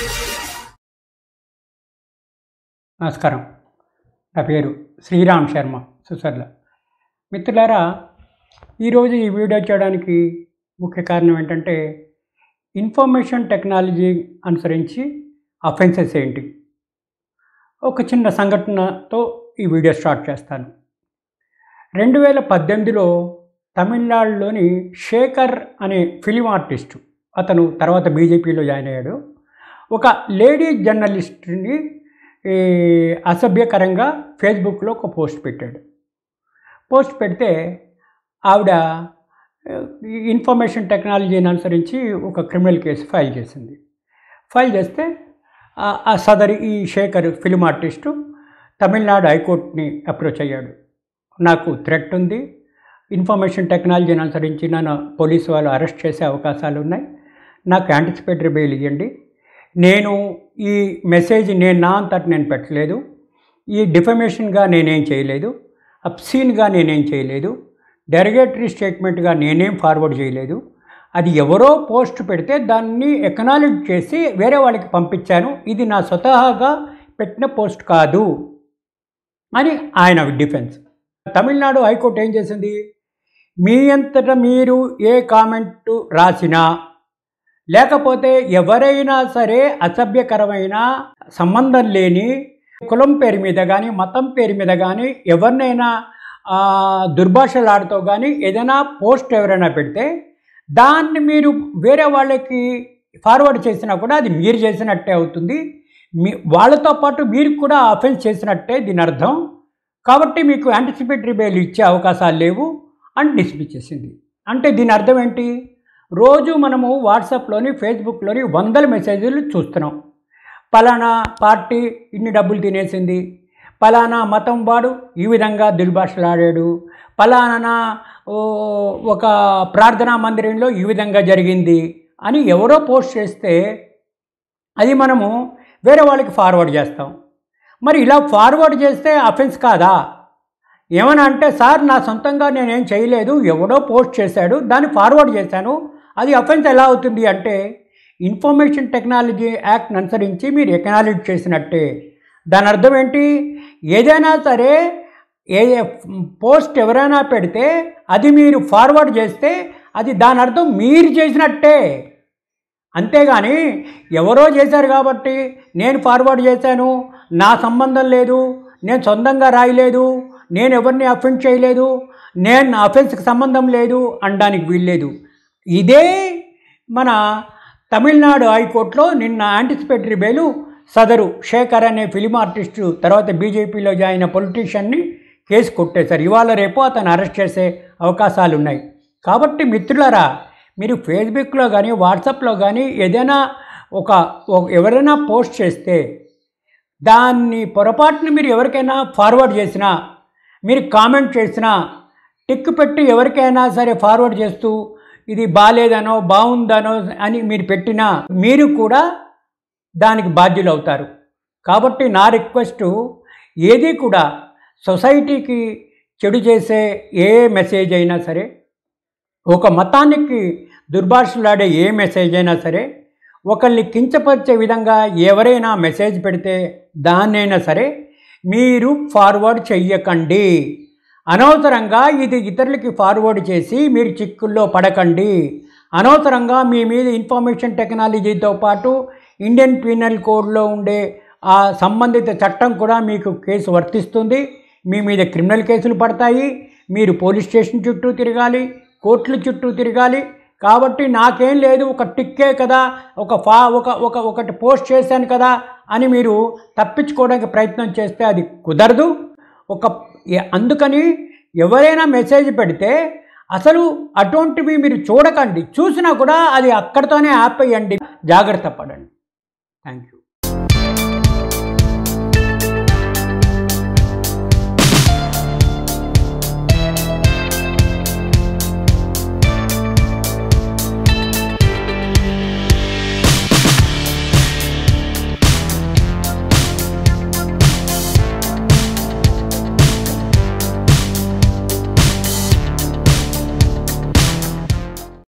నమస్కారం నా పేరు శ్రీరామ్ శర్మ సుసర్ల మిత్రులారా ఈరోజు ఈ వీడియో చేయడానికి ముఖ్య కారణం ఏంటంటే ఇన్ఫర్మేషన్ టెక్నాలజీ అనుసరించి అఫెన్సెస్ ఏంటి ఒక చిన్న సంఘటనతో ఈ వీడియో స్టార్ట్ చేస్తాను రెండు వేల పద్దెనిమిదిలో తమిళనాడులోని శేఖర్ అనే ఫిలిం ఆర్టిస్టు అతను తర్వాత బీజేపీలో జాయిన్ అయ్యాడు ఒక లేడీ జర్నలిస్ట్ని ఈ అసభ్యకరంగా ఫేస్బుక్లో ఒక పోస్ట్ పెట్టాడు పోస్ట్ పెడితే ఆవిడ ఈ ఇన్ఫర్మేషన్ టెక్నాలజీని అనుసరించి ఒక క్రిమినల్ కేసు ఫైల్ చేసింది ఫైల్ చేస్తే ఆ- ఆ సదరి ఈ శేఖర్ ఫిలిం ఆర్టిస్టు తమిళనాడు హైకోర్టుని అప్రోచ్ అయ్యాడు నాకు థ్రెట్ ఉంది ఇన్ఫర్మేషన్ టెక్నాలజీని అనుసరించి నన్ను పోలీసు వాళ్ళు అరెస్ట్ చేసే అవకాశాలు ఉన్నాయి నాకు యాంటిసిపేటరీ బెయిల్ ఇవ్వండి నేను ఈ మెసేజ్ నేను నా అంతటి నేను పెట్టలేదు ఈ డిఫమేషన్గా నేనేం చేయలేదు అప్సీన్గా నేనేం చేయలేదు డెరగేటరీ స్టేట్మెంట్గా నేనేం ఫార్వర్డ్ చేయలేదు అది ఎవరో పోస్ట్ పెడితే దాన్ని ఎకనాలజ్ చేసి వేరే వాళ్ళకి పంపించాను ఇది నా స్వతహాగా పెట్టిన పోస్ట్ కాదు అని ఆయన డిఫెన్స్ తమిళనాడు హైకోర్టు ఏం చేసింది మీ అంతటా మీరు ఏ కామెంట్ రాసినా లేకపోతే ఎవరైనా సరే అసభ్యకరమైన సంబంధం లేని కులం పేరు మీద కానీ మతం పేరు మీద కానీ ఎవరినైనా ఆ, దుర్భాషలాడుతూ కానీ ఏదైనా పోస్ట్ ఎవరైనా పెడితే దాన్ని మీరు వేరే వాళ్ళకి ఫార్వర్డ్ చేసినా కూడా అది మీరు చేసినట్టే అవుతుంది మీ వాళ్ళతో పాటు మీరు కూడా అఫెన్స్ చేసినట్టే దీని అర్థం కాబట్టి మీకు యాంటిసిపేటరీ బెయిల్ ఇచ్చే అవకాశాలు లేవు అని డిస్మిస్ చేసింది అంటే దీని అర్థం ఏంటి రోజు మనము వాట్సాప్లోని ఫేస్బుక్లోని వందల మెసేజ్లు చూస్తున్నాం పలానా పార్టీ ఇన్ని డబ్బులు తినేసింది పలానా మతం వాడు ఈ విధంగా దుర్భాషలాడాడు పలానా ఓ, ఒక ప్రార్థనా మందిరంలో ఈ విధంగా జరిగింది అని ఎవరో పోస్ట్ చేస్తే అది మనము వేరే వాళ్ళకి ఫార్వర్డ్ చేస్తాం మరి ఇలా ఫార్వర్డ్ చేస్తే అఫెన్స్ కాదా ఏమని అంటే సార్ నా సొంతంగా నేనేం చేయలేదు ఎవడో పోస్ట్ చేశాడు దాన్ని ఫార్వర్డ్ చేశాను అది అఫెన్స్ ఎలా అవుతుంది అంటే ఇన్ఫర్మేషన్ టెక్నాలజీ యాక్ట్ అనుసరించి మీరు ఎకనాలజ్ చేసినట్టే దాని అర్థం ఏంటి ఏదైనా సరే ఏ పోస్ట్ ఎవరైనా పెడితే అది మీరు ఫార్వర్డ్ చేస్తే అది దాని అర్థం మీరు చేసినట్టే అంతేగాని ఎవరో చేశారు కాబట్టి నేను ఫార్వర్డ్ చేశాను నా సంబంధం లేదు నేను సొంతంగా రాయలేదు నేను ఎవరిని అఫెన్స్ చేయలేదు నేను నా అఫెన్స్కి సంబంధం లేదు అనడానికి వీల్లేదు ఇదే మన తమిళనాడు హైకోర్టులో నిన్న యాంటిసిపేటరీ బెయిలు సదరు శేఖర్ అనే ఫిలిం ఆర్టిస్టు తర్వాత బీజేపీలో జాయిన్ అయిన పొలిటీషియన్ని కేసు కొట్టేశారు ఇవాళ రేపు అతను అరెస్ట్ చేసే అవకాశాలు ఉన్నాయి కాబట్టి మిత్రులారా మీరు ఫేస్బుక్లో కానీ వాట్సాప్లో కానీ ఏదైనా ఒక ఒక- ఎవరైనా పోస్ట్ చేస్తే దాన్ని పొరపాటున మీరు ఎవరికైనా ఫార్వర్డ్ చేసినా మీరు కామెంట్ చేసినా టిక్ పెట్టి ఎవరికైనా సరే ఫార్వర్డ్ చేస్తూ ఇది బాగాలేదనో బాగుందనో అని మీరు పెట్టినా మీరు కూడా దానికి బాధ్యులు అవుతారు కాబట్టి నా రిక్వెస్టు ఏది కూడా సొసైటీకి చెడు చేసే ఏ మెసేజ్ అయినా సరే ఒక మతానికి దుర్భాషలాడే ఏ మెసేజ్ అయినా సరే ఒకరిని కించపరిచే విధంగా ఎవరైనా మెసేజ్ పెడితే దాన్నైనా సరే మీరు ఫార్వర్డ్ చెయ్యకండి అనవసరంగా ఇది ఇతరులకి ఫార్వర్డ్ చేసి మీరు చిక్కుల్లో పడకండి అనవసరంగా మీ మీద ఇన్ఫర్మేషన్ టెక్నాలజీతో పాటు ఇండియన్ పీనల్ కోడ్లో ఉండే ఆ సంబంధిత చట్టం కూడా మీకు కేసు వర్తిస్తుంది మీ మీద క్రిమినల్ కేసులు పడతాయి మీరు పోలీస్ స్టేషన్ చుట్టూ తిరగాలి కోర్టుల చుట్టూ తిరగాలి కాబట్టి నాకేం లేదు ఒక టిక్కే కదా ఒక ఫా ఒక ఒక ఒకటి పోస్ట్ చేశాను కదా అని మీరు తప్పించుకోవడానికి ప్రయత్నం చేస్తే అది కుదరదు ఒక ఎ- అందుకని ఎవరైనా మెసేజ్ పెడితే అసలు అటువంటివి మీరు చూడకండి చూసినా కూడా అది అక్కడితోనే ఆపేయండి జాగ్రత్త పడండి థ్యాంక్ యూ